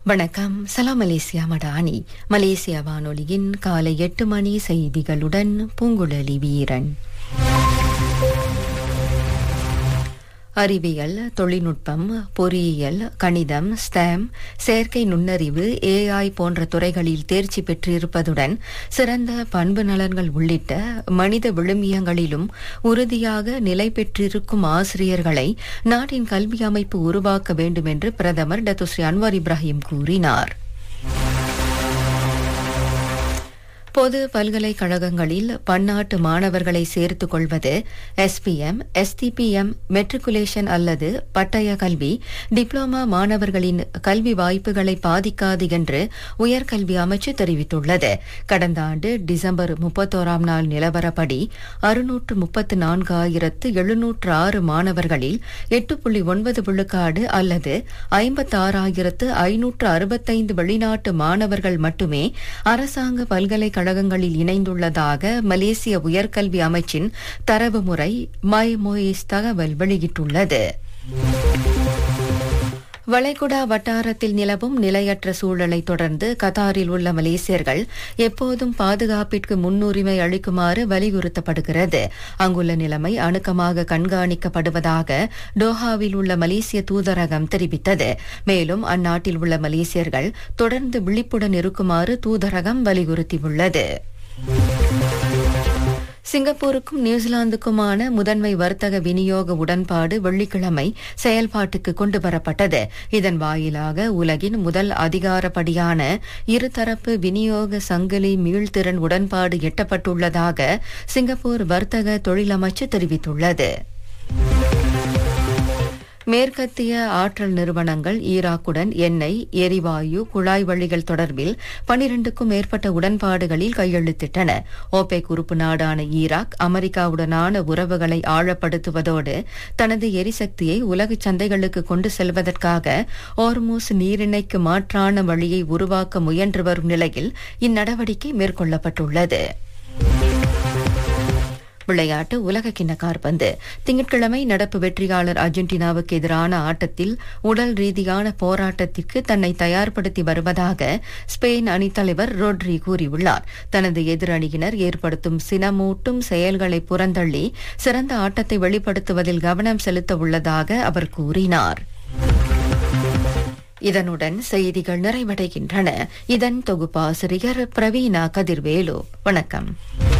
வணக்கம் சலாம் Malaysia Madani Malaysia வானொலியின் காலை எட்டு மணி செய்திகளுடன் பூங்குழலி வீரன் அறிவியல் தொழில்நுட்பம் பொறியியல் கணிதம் ஸ்டாம் செயற்கை நுண்ணறிவு ஏஐ போன்ற துறைகளில் தேர்ச்சி பெற்றிருப்பதுடன் சிறந்த பண்பு நலன்கள் உள்ளிட்ட மனித விழுமியங்களிலும் உறுதியாக நிலை பெற்றிருக்கும் ஆசிரியர்களை நாட்டின் கல்வி அமைப்பு உருவாக்க வேண்டும் என்று பிரதமர் டத்துஸ்ரீ அன்வார் இப்ராஹிம் கூறினார் பொது பல்கலைக்கழகங்களில் பன்னாட்டு மாணவர்களை சேர்த்துக் கொள்வது எஸ்பிஎம் எஸ்டிபிஎம் மெட்ரிகுலேஷன் அல்லது பட்டய கல்வி டிப்ளோமா மாணவர்களின் கல்வி வாய்ப்புகளை பாதிக்காது என்று உயர்கல்வி அமைச்சு தெரிவித்துள்ளது கடந்த ஆண்டு டிசம்பர் முப்பத்தோராம் நாள் நிலவரப்படி அறுநூற்று முப்பத்து நான்காயிரத்து எழுநூற்று ஆறு மாணவர்களில் எட்டு புள்ளி ஒன்பது விழுக்காடு அல்லது ஐம்பத்தாறாயிரத்து ஐநூற்று அறுபத்தைந்து வெளிநாட்டு மாணவர்கள் மட்டுமே அரசாங்க பல்கலைக்கழக கழகங்களில் இணைந்துள்ளதாக மலேசிய உயர்கல்வி அமைச்சின் தரவு முறை மை மொயிஸ் தகவல் வெளியிட்டுள்ளது வளைகுடா வட்டாரத்தில் நிலவும் நிலையற்ற சூழலை தொடர்ந்து கத்தாரில் உள்ள மலேசியர்கள் எப்போதும் பாதுகாப்பிற்கு முன்னுரிமை அளிக்குமாறு வலியுறுத்தப்படுகிறது அங்குள்ள நிலைமை அணுக்கமாக கண்காணிக்கப்படுவதாக டோஹாவில் உள்ள மலேசிய தூதரகம் தெரிவித்தது மேலும் அந்நாட்டில் உள்ள மலேசியர்கள் தொடர்ந்து விழிப்புடன் இருக்குமாறு தூதரகம் வலியுறுத்தியுள்ளது சிங்கப்பூருக்கும் நியூசிலாந்துக்குமான முதன்மை வர்த்தக விநியோக உடன்பாடு வெள்ளிக்கிழமை செயல்பாட்டுக்கு கொண்டுவரப்பட்டது இதன் வாயிலாக உலகின் முதல் அதிகாரப்படியான இருதரப்பு விநியோக சங்கிலி மீள்திறன் உடன்பாடு எட்டப்பட்டுள்ளதாக சிங்கப்பூர் வர்த்தக தொழிலமைச்சு தெரிவித்துள்ளது மேற்கத்திய ஆற்றல் நிறுவனங்கள் ஈராக்குடன் எண்ணெய் எரிவாயு குழாய் வழிகள் தொடர்பில் பனிரண்டுக்கும் மேற்பட்ட உடன்பாடுகளில் கையெழுத்திட்டன ஓபெக் உறுப்பு நாடான ஈராக் அமெரிக்காவுடனான உறவுகளை ஆழப்படுத்துவதோடு தனது எரிசக்தியை உலக சந்தைகளுக்கு கொண்டு செல்வதற்காக ஓர்மூஸ் நீரிணைக்கு மாற்றான வழியை உருவாக்க முயன்று வரும் நிலையில் இந்நடவடிக்கை மேற்கொள்ளப்பட்டுள்ளது விளையாட்டு உலக கிண்ண கார்பந்து திங்கட்கிழமை நடப்பு வெற்றியாளர் அர்ஜென்டினாவுக்கு எதிரான ஆட்டத்தில் உடல் ரீதியான போராட்டத்திற்கு தன்னை தயார்படுத்தி வருவதாக ஸ்பெயின் அணித்தலைவர் ரோட்ரி கூறியுள்ளார் தனது எதிரணியினர் ஏற்படுத்தும் சினமூட்டும் செயல்களை புறந்தள்ளி சிறந்த ஆட்டத்தை வெளிப்படுத்துவதில் கவனம் செலுத்த உள்ளதாக அவர் கூறினார் இதனுடன் செய்திகள் நிறைவடைகின்றன இதன் தொகுப்பாசிரியர் பிரவீனா கதிர்வேலு வணக்கம்